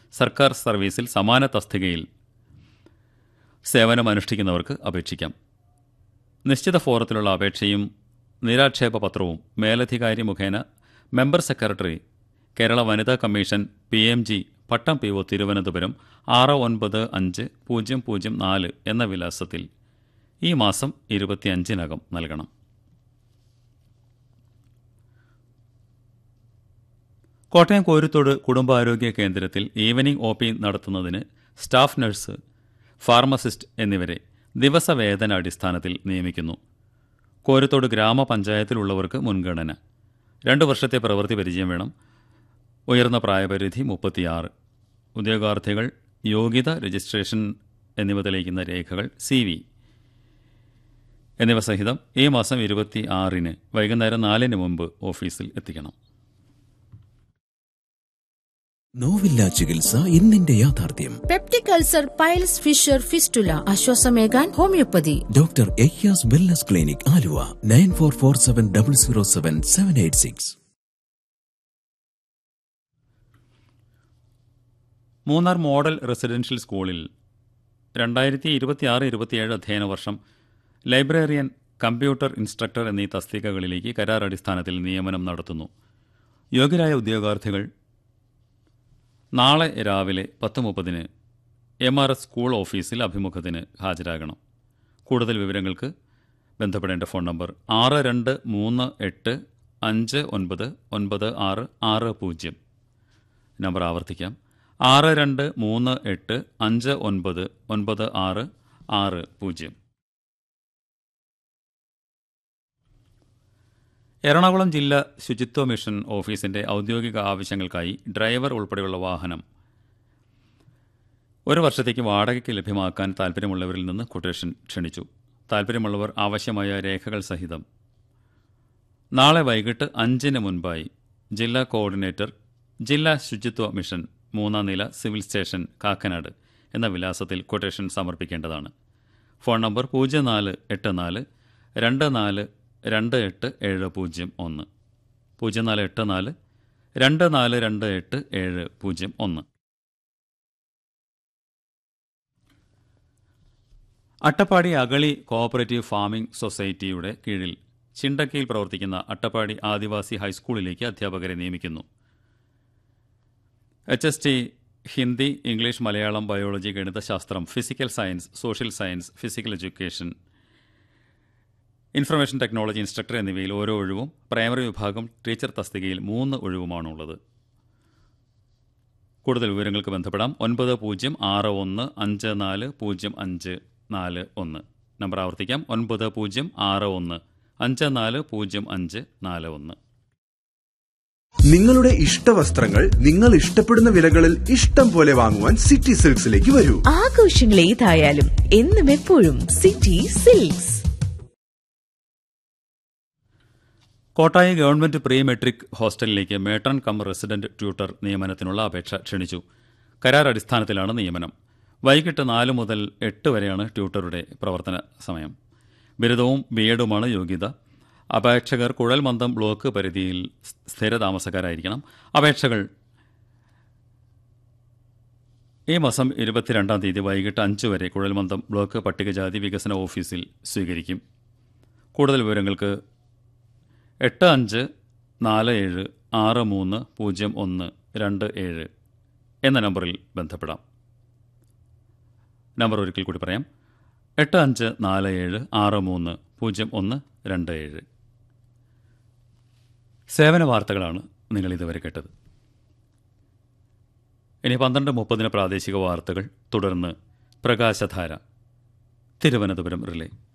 സർക്കാർ സർവീസിൽ സമാന തസ്തികയിൽ സേവനമനുഷ്ഠിക്കുന്നവർക്ക് അപേക്ഷിക്കാം നിശ്ചിത ഫോറത്തിലുള്ള അപേക്ഷയും നിരാക്ഷേപ പത്രവും മേലധികാരി മുഖേന മെമ്പർ സെക്രട്ടറി കേരള വനിതാ commission P M G Pattom P O Thiruvananthapuram ആറ് ഒൻപത് അഞ്ച് പൂജ്യം പൂജ്യം നാല് എന്ന വിലാസത്തിൽ ഈ മാസം ഇരുപത്തിയഞ്ചിനകം നൽകണം കോട്ടയം കോരുത്തോട് കുടുംബാരോഗ്യ കേന്ദ്രത്തിൽ ഈവനിംഗ് ഒ പി നടത്തുന്നതിന് സ്റ്റാഫ് നഴ്സ് ഫാർമസിസ്റ്റ് എന്നിവരെ ദിവസവേതന അടിസ്ഥാനത്തിൽ നിയമിക്കുന്നു കോരുത്തോട് ഗ്രാമപഞ്ചായത്തിലുള്ളവർക്ക് മുൻഗണന രണ്ട് വർഷത്തെ പ്രവൃത്തി പരിചയം വേണം ഉയർന്ന പ്രായപരിധി മുപ്പത്തിയാറ് ഉദ്യോഗാർത്ഥികൾ യോഗ്യത രജിസ്ട്രേഷൻ എന്നിവ തെളിയിക്കുന്ന രേഖകൾ സി വി എന്നിവ സഹിതം ഈ മാസം ഇരുപത്തി ആറിന് വൈകുന്നേരം നാലിന് മുമ്പ് ഓഫീസിൽ എത്തിക്കണം നോവില്ല ചികിത്സ ഇന്നിന്റെ യാഥാർത്ഥ്യം peptic ulcer piles fissure fistula ആശ്വാസമേകാൻ ഹോമിയോപ്പതി ഡോക്ടർ എയ്യാസ് wellness clinic Aluva nine four four seven double zero seven seven eight six Munnar model residential സ്കൂളിൽ രണ്ടായിരത്തി ഇരുപത്തിയാറ് ഇരുപത്തിയേഴ് അധ്യയന വർഷം ലൈബ്രറിയൻ കമ്പ്യൂട്ടർ ഇൻസ്ട്രക്ടർ എന്നീ തസ്തികകളിലേക്ക് കരാർ അടിസ്ഥാനത്തിൽ നിയമനം നടത്തുന്നു യോഗ്യരായ ഉദ്യോഗാർത്ഥികൾ നാളെ രാവിലെ പത്ത് മുപ്പതിന് എം ആർ എസ് സ്കൂൾ ഓഫീസിൽ അഭിമുഖത്തിന് ഹാജരാകണം കൂടുതൽ വിവരങ്ങൾക്ക് ബന്ധപ്പെടേണ്ട ഫോൺ നമ്പർ ആറ് രണ്ട് മൂന്ന് എട്ട് അഞ്ച് ഒൻപത് ഒൻപത് ആറ് ആറ് പൂജ്യം നമ്പർ ആവർത്തിക്കാം ആറ് രണ്ട് മൂന്ന് എട്ട് അഞ്ച് ഒൻപത് ഒൻപത് ആറ് ആറ് പൂജ്യം എറണാകുളം ജില്ലാ ശുചിത്വ മിഷൻ ഓഫീസിന്റെ ഔദ്യോഗിക ആവശ്യങ്ങൾക്കായി ഡ്രൈവർ ഉൾപ്പെടെയുള്ള വാഹനം ഒരു വർഷത്തേക്ക് വാടകയ്ക്ക് ലഭ്യമാക്കാൻ താൽപ്പര്യമുള്ളവരിൽ നിന്ന് കൊട്ടേഷൻ ക്ഷണിച്ചു താൽപ്പര്യമുള്ളവർ ആവശ്യമായ രേഖകൾ സഹിതം നാളെ വൈകിട്ട് അഞ്ചിന് മുൻപായി ജില്ലാ കോർഡിനേറ്റർ ജില്ലാ ശുചിത്വ മിഷൻ മൂന്നാം നില സിവിൽ സ്റ്റേഷൻ കാക്കനാട് എന്ന വിലാസത്തിൽ കൊട്ടേഷൻ സമർപ്പിക്കേണ്ടതാണ് ഫോൺ നമ്പർ പൂജ്യം നാല് എട്ട് നാല് രണ്ട് നാല് രണ്ട് എട്ട് ഏഴ് പൂജ്യം ഒന്ന് പൂജ്യം നാല് എട്ട് നാല് രണ്ട് നാല് രണ്ട് എട്ട് ഏഴ് പൂജ്യം ഒന്ന് അട്ടപ്പാടി അഗളി കോഓപ്പറേറ്റീവ് ഫാമിംഗ് സൊസൈറ്റിയുടെ കീഴിൽ ചിണ്ടക്കയിൽ പ്രവർത്തിക്കുന്ന അട്ടപ്പാടി ആദിവാസി ഹൈസ്കൂളിലേക്ക് അധ്യാപകരെ നിയമിക്കുന്നു H S T Hindi English Malayalam biology ഗണിതശാസ്ത്രം physical science social science physical education information technology instructor എന്നിവയിൽ ഓരോ ഒഴിവും പ്രൈമറി വിഭാഗം ടീച്ചർ തസ്തികയിൽ മൂന്ന് ഒഴിവുമാണുള്ളത് കൂടുതൽ വിവരങ്ങൾക്ക് ബന്ധപ്പെടാം ഒൻപത് പൂജ്യം ആറ് ഒന്ന് അഞ്ച് നാല് പൂജ്യം അഞ്ച് നാല് ഒന്ന് നമ്പർ ആവർത്തിക്കാം ഒൻപത് പൂജ്യം ആറ് ഒന്ന് അഞ്ച് നാല് പൂജ്യം അഞ്ച് നാല് ഒന്ന് നിങ്ങളുടെ ഇഷ്ട വസ്ത്രങ്ങൾ നിങ്ങൾ ഇഷ്ടപ്പെടുന്ന വിലകളിൽ ഇഷ്ടം പോലെ വാങ്ങുവാൻ സിറ്റി സിൽക്സിലേക്ക് വരൂ ആഘോഷങ്ങൾ ഏതായാലും എന്നും എപ്പോഴും city silks Kottayi government pre metric ഹോസ്റ്റലിലേക്ക് മേട്ടൺ കം റെസിഡന്റ് ട്യൂട്ടർ നിയമനത്തിനുള്ള അപേക്ഷ ക്ഷണിച്ചു കരാർ അടിസ്ഥാനത്തിലാണ് നിയമനം വൈകിട്ട് നാല് മുതൽ എട്ട് വരെയാണ് ട്യൂട്ടറുടെ പ്രവർത്തന സമയം ബിരുദവും ബി എഡുമാണ് യോഗ്യത അപേക്ഷകർ കുഴൽമന്ദം ബ്ലോക്ക് പരിധിയിൽ സ്ഥിരതാമസക്കാരായിരിക്കണം അപേക്ഷകൾ ഈ മാസം ഇരുപത്തിരണ്ടാം തീയതി വൈകിട്ട് അഞ്ച് വരെ കുഴൽമന്ദം ബ്ലോക്ക് പട്ടികജാതി വികസന ഓഫീസിൽ സ്വീകരിക്കും കൂടുതൽ വിവരങ്ങൾക്ക് എട്ട് അഞ്ച് നാല് ഏഴ് ആറ് മൂന്ന് പൂജ്യം ഒന്ന് രണ്ട് ഏഴ് എന്ന നമ്പറിൽ ബന്ധപ്പെടാം നമ്പർ ഒരിക്കൽ കൂടി പറയാം എട്ട് അഞ്ച് നാല് ഏഴ് ആറ് മൂന്ന് പൂജ്യം ഒന്ന് രണ്ട് ഏഴ് സേവന വാർത്തകളാണ് നിങ്ങൾ ഇതുവരെ കേട്ടത് ഇനി പന്ത്രണ്ട് മുപ്പതിന് പ്രാദേശിക വാർത്തകൾ തുടർന്ന് പ്രകാശധാര തിരുവനന്തപുരം റിലേ